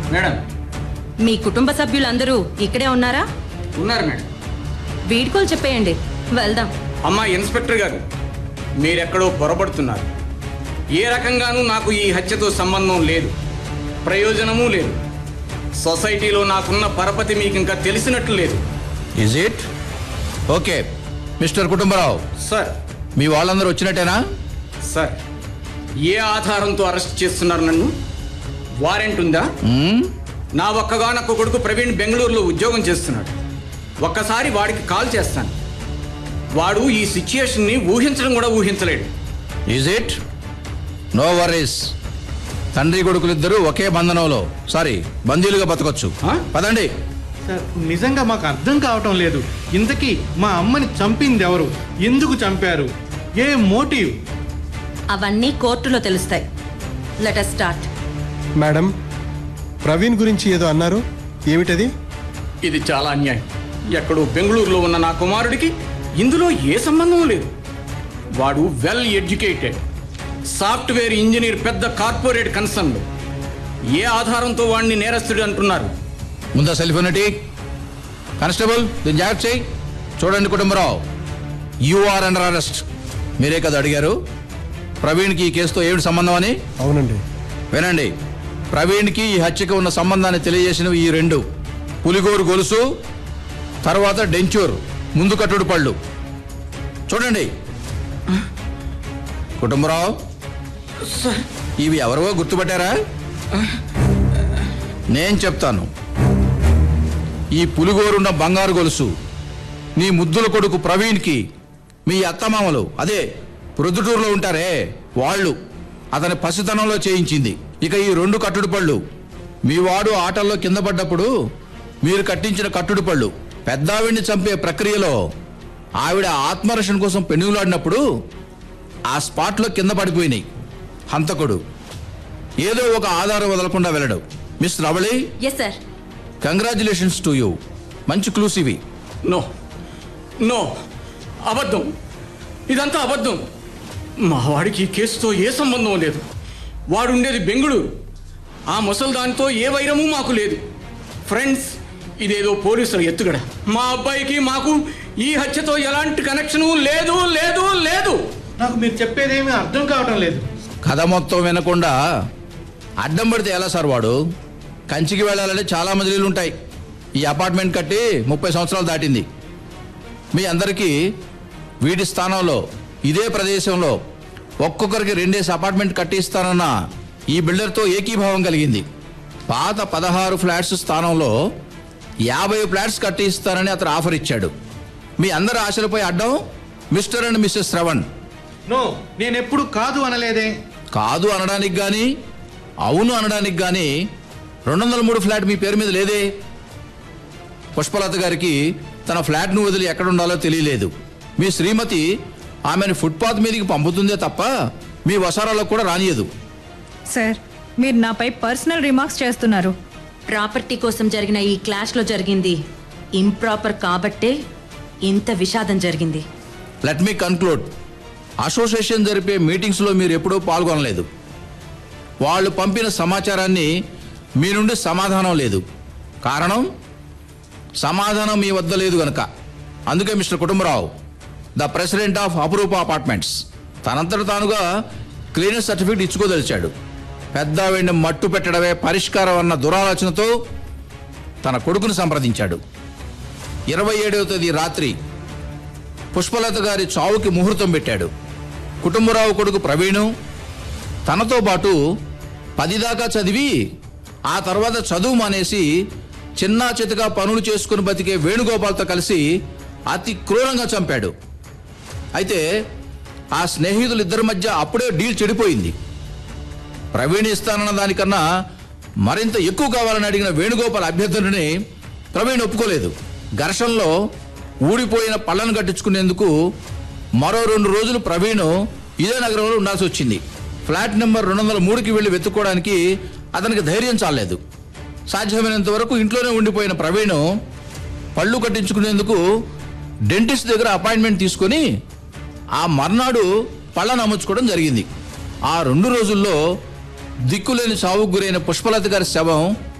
Madam మీ కుటుంబ సభ్యులందరూ ఇక్కడే ఉన్నారా ఉన్నారు మేడం వీడ్కోలు చెప్పేయండి వెళ్దాం అమ్మా ఇన్స్పెక్టర్ గారు మీరెక్కడో పొరపడుతున్నారు ఏ రకంగానూ నాకు ఈ హత్యతో సంబంధం లేదు ప్రయోజనమూ లేదు సొసైటీలో నాకున్న పరపతి మీకు ఇంకా తెలిసినట్లు లేదు is it okay mister Kutumbarao sir మీ వాళ్ళందరూ వచ్చినట్టేనా సార్ ఏ ఆధారంతో అరెస్ట్ చేస్తున్నారు నన్ను వారెంట్ ఉందా మ్మ్? నా ఒక్కగానొక్క కొడుకు ప్రవీణ్ బెంగళూరులో ఉద్యోగం చేస్తున్నాడు ఒక్కసారి వాడికి కాల్ చేస్తాను వాడు ఈ సిచ్యుయేషన్ని ఊహించడం కూడా ఊహించలేడు ఈజ్ ఇట్ నో వరీస్ తండ్రి కొడుకులిద్దరూ ఒకే బంధనంలో సారీ బందీలుగా బతకొచ్చు ఆ? పదండి సార్ నిజంగా మాకు అర్థం కావటం లేదు ఇంతకీ మా అమ్మని చంపింది ఎవరు ఎందుకు చంపారు ఏ మోటివ్ అవన్నీ కోర్టులో తెలుస్తాయి లెట్ స్టార్ట్ మేడం ప్రవీణ్ గురించి ఏదో అన్నారు ఏమిటది ఇది చాలా అన్యాయం ఎక్కడో బెంగళూరులో ఉన్న నా కుమారుడికి ఇందులో ఏ సంబంధం లేదు వాడు వెల్ ఎడ్యుకేటెడ్ సాఫ్ట్వేర్ ఇంజనీర్ పెద్ద కార్పొరేట్ కన్సర్న్లు ఏ ఆధారంతో వాడిని నేరస్తుడు అంటున్నారు ముందా సెల్ ఫోన్ ఇటీ కానిస్టేబుల్ దీన్ని జాగ్రత్త చేయి చూడండి Kutumbarao you are under arrest మీరే కదా అడిగారు ప్రవీణ్కి ఈ కేసుతో ఏమిటి సంబంధం అని అవునండి వినండి ప్రవీణ్కి ఈ హత్యకి ఉన్న సంబంధాన్ని తెలియజేసినవి ఈ రెండు పులిగోరు గొలుసు తర్వాత డెంచూర్ ముందు కట్టుడు పళ్ళు చూడండి కుటుంబరావు ఇవి ఎవరో గుర్తుపట్టారా నేను చెప్తాను ఈ పులిగోరున్న బంగారు గొలుసు నీ ముద్దుల కొడుకు ప్రవీణ్కి మీ అత్తమామలు అదే ప్రొద్దుటూరులో ఉంటారే వాళ్ళు అతని పసితనంలో చేయించింది ఇక ఈ రెండు కట్టుడు పళ్ళు మీ వాడు ఆటల్లో కింద పడ్డప్పుడు మీరు కట్టించిన కట్టుడు పళ్ళు పెద్దావిడిని చంపే ప్రక్రియలో ఆవిడ ఆత్మరక్షణ కోసం పెనుగులాడినప్పుడు ఆ స్పాట్లో కింద పడిపోయినాయి హంతకుడు ఏదో ఒక ఆధారం వదలకుండా వెళ్ళడు mister Avali yes sir congratulations to you మంచి క్లూస్ ఇవి నో నో అబద్ధం ఇదంతా అబద్ధం మా వాడికి ఈ కేసుతో ఏ సంబంధం లేదు వాడు ఉండేది బెంగళూరు ఆ ముసల్దానితో ఏ వైరము మాకు లేదు ఫ్రెండ్స్ ఇదేదో పోలీసుల ఎత్తుగడ మా అబ్బాయికి మాకు ఈ హత్యతో ఎలాంటి కనెక్షను లేదు లేదు లేదు నాకు మీరు చెప్పేదేమీ అర్థం కావటం లేదు కథ మొత్తం వినకుండా అడ్డం పడితే ఎలా సార్ వాడు కంచికి వెళ్ళాలంటే చాలా మజిలీలు ఉంటాయి ఈ అపార్ట్మెంట్ కట్టి ముప్పై సంవత్సరాలు దాటింది మీ అందరికీ వీటి స్థానంలో ఇదే ప్రదేశంలో ఒక్కొక్కరికి రెండేసి అపార్ట్మెంట్ కట్టిస్తానన్న ఈ బిల్డర్తో ఏకీభావం కలిగింది పాత పదహారు ఫ్లాట్స్ స్థానంలో యాభై ఫ్లాట్స్ కట్టిస్తానని అతను ఆఫర్ ఇచ్చాడు మీ అందరి ఆశలపై అడ్డం mister and missus Shravan no నేను ఎప్పుడు కాదు అనలేదే కాదు అనడానికి గాని అవును అనడానికి గాని రెండు వందల మూడు ఫ్లాట్ మీ పేరు మీద లేదే పుష్పలత గారికి తన ఫ్లాట్ను వదిలి ఎక్కడ ఉండాలో తెలియలేదు మీ శ్రీమతి ఆమెను ఫుట్పాత్ మీదకి పంపుతుందే తప్ప మీ వసారాలో కూడా రానియదు సార్ మీరు నాపై పర్సనల్ రిమార్క్స్ చేస్తున్నారు ప్రాపర్టీ కోసం జరిగిన ఈ క్లాష్లో జరిగింది ఇంప్రాపర్ కాబట్టే ఇంత విషాదం జరిగింది లెట్ మీ కన్క్లూడ్ అసోసియేషన్ జరిపే మీటింగ్స్లో మీరు ఎప్పుడూ పాల్గొనలేదు వాళ్ళు పంపిన సమాచారాన్ని మీ నుండి సమాధానం లేదు కారణం సమాధానం మీ వద్ద లేదు గనక అందుకే mister Kutumbarao the president of Apurupa apartments తనంతట తానుగా క్లీనర్ సర్టిఫికేట్ ఇచ్చుకోదలిచాడు పెద్ద వెండి మట్టు పెట్టడమే పరిష్కారం అన్న దురాలోచనతో తన కొడుకును సంప్రదించాడు ఇరవై ఏడవ తేదీ రాత్రి పుష్పలత గారి చావుకి ముహూర్తం పెట్టాడు కుటుంబరావు కొడుకు ప్రవీణు తనతో పాటు పది దాకా చదివి ఆ తర్వాత చదువు మానేసి చిన్నా చితగా పనులు చేసుకుని బతికే వేణుగోపాల్తో కలిసి అతి క్రూరంగా చంపాడు అయితే ఆ స్నేహితులు ఇద్దరి మధ్య అప్పుడే డీల్ చెడిపోయింది ప్రవీణ్ ఇస్తానన్న దానికన్నా మరింత ఎక్కువ కావాలని అడిగిన వేణుగోపాల్ అభ్యర్థులని ప్రవీణ్ ఒప్పుకోలేదు ఘర్షణలో ఊడిపోయిన పళ్ళను కట్టించుకునేందుకు మరో రెండు రోజులు ప్రవీణ్ ఇదే నగరంలో ఉండాల్సి వచ్చింది ఫ్లాట్ నెంబర్ రెండు వందల మూడుకి వెళ్ళి వెతుక్కోవడానికి అతనికి ధైర్యం చాలేదు సాధ్యమైనంత వరకు ఇంట్లోనే ఉండిపోయిన ప్రవీణ్ పళ్ళు కట్టించుకునేందుకు డెంటిస్ట్ దగ్గర అపాయింట్మెంట్ తీసుకొని ఆ మర్నాడు పళ్ళను అమ్ముచ్చుకోవడం జరిగింది ఆ రెండు రోజుల్లో దిక్కులేని చావుకు గురైన పుష్పలత గారి శవం